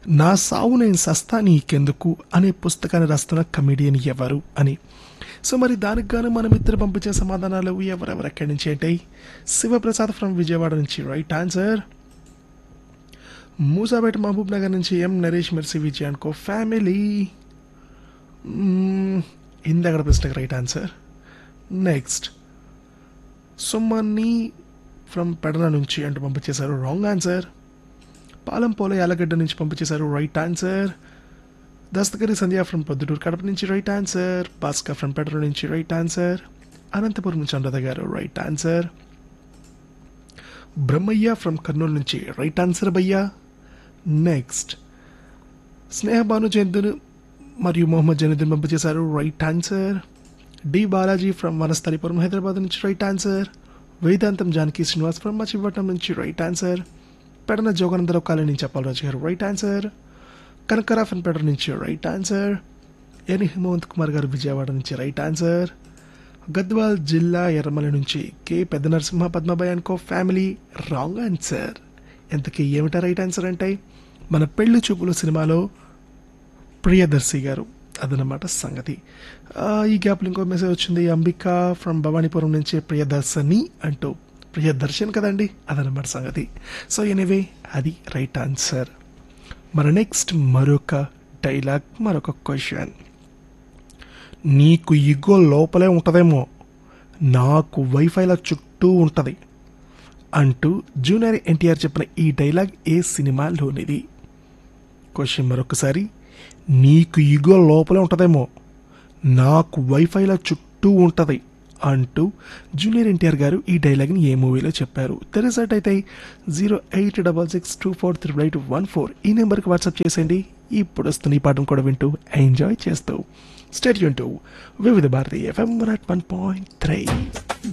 నా సావు నేను సస్తా నీకెందుకు అనే పుస్తకాన్ని రాస్తున్న కమెడియన్ ఎవరు అని సో మరి దానికి గాను మనం ఇద్దరు పంపించే సమాధానాలు ఎవరెవరు ఎక్కడి నుంచి ఏంటాయి శివప్రసాద్ ఫ్రమ్ విజయవాడ నుంచి right answer Moosapet Mahabubnagar నుంచి ఎం నరేష్ మెర్సి విజయ్ అనుకో ఫ్యామిలీ ఇందగడ ప్రశ్నకు రైట్ ఆన్సర్ నెక్స్ట్ సుమ్మని ఫ్రమ్ పెడన నుంచి అంటూ పంపించేశారు రాంగ్ ఆన్సర్ పాలం పోల యాలగడ్డ నుంచి పంపించేశారు right answer Dastagiri Sandhya from Proddatur Kadapa నుంచి right answer Bhaskar from Pedana నుంచి రైట్ ఆన్సర్ అనంతపురం నుంచి Anuradha garu right answer Brahmaiah from Kurnool నుంచి రైట్ ఆన్సర్ భయ్యా నెక్స్ట్ స్నేహ భాను జయంతును మరియు మొహమ్మద్ జనీదున్ పంపించేశారు right answer D Balaji from Vanasthalipuram Hyderabad నుంచి right answer Vedantam Janaki Srinivas from Machilipatnam నుంచి right answer Pedana Joganandarao colony నుంచి అప్పాలరాజు గారు రైట్ ఆన్సర్ కనకరా ఫన్ పెడర్ నుంచి right answer N Himavanth Kumar garu Vijayawada నుంచి రైట్ ఆన్సర్ గద్వాల్ జిల్లా ఎర్రమల నుంచి కె పెద్ద నరసింహ పద్మబాయ్ అనుకో ఫ్యామిలీ రాంగ్ ఆన్సర్ ఎంతకీ ఏమిటా రైట్ ఆన్సర్ అంటే మన పెళ్లి చూపులు సినిమాలో ప్రియదర్శి గారు అదనమాట సంగతి ఆ, ఈ గ్యాప్లో ఇంకో మెసేజ్ వచ్చింది అంబిక ఫ్రమ్ భవానీపురం నుంచి ప్రియదర్శని అంటూ ప్రియదర్శన్ కదండి అదనమాట సంగతి సో ఎనీవే అది రైట్ ఆన్సర్ మన నెక్స్ట్ మరొక డైలాగ్ మరొక క్వశ్చన్ నీకు ఇగో లోపలే ఉంటుందేమో నాకు వైఫైల చుట్టూ ఉంటుంది అంటూ జూనియర్ ఎన్టీఆర్ చెప్పిన ఈ డైలాగ్ ఏ సినిమాలోనిది క్వశ్చన్ మరొకసారి నీకు ఇగో లోపలే ఉంటుందేమో నాకు వైఫైల చుట్టూ ఉంటుంది అంటూ జూనియర్ ఎన్టీఆర్ గారు ఈ డైలాగ్ని ఏ మూవీలో చెప్పారు తెలిసట్ అయితే zero eight double six two four three eight one four ఈ నెంబర్కి వాట్సాప్ చేసేయండి ఇప్పుడు వస్తున్న ఈ పాఠం కూడా వింటూ ఎంజాయ్ చేస్తూ state to Vividh Bharati FM one point three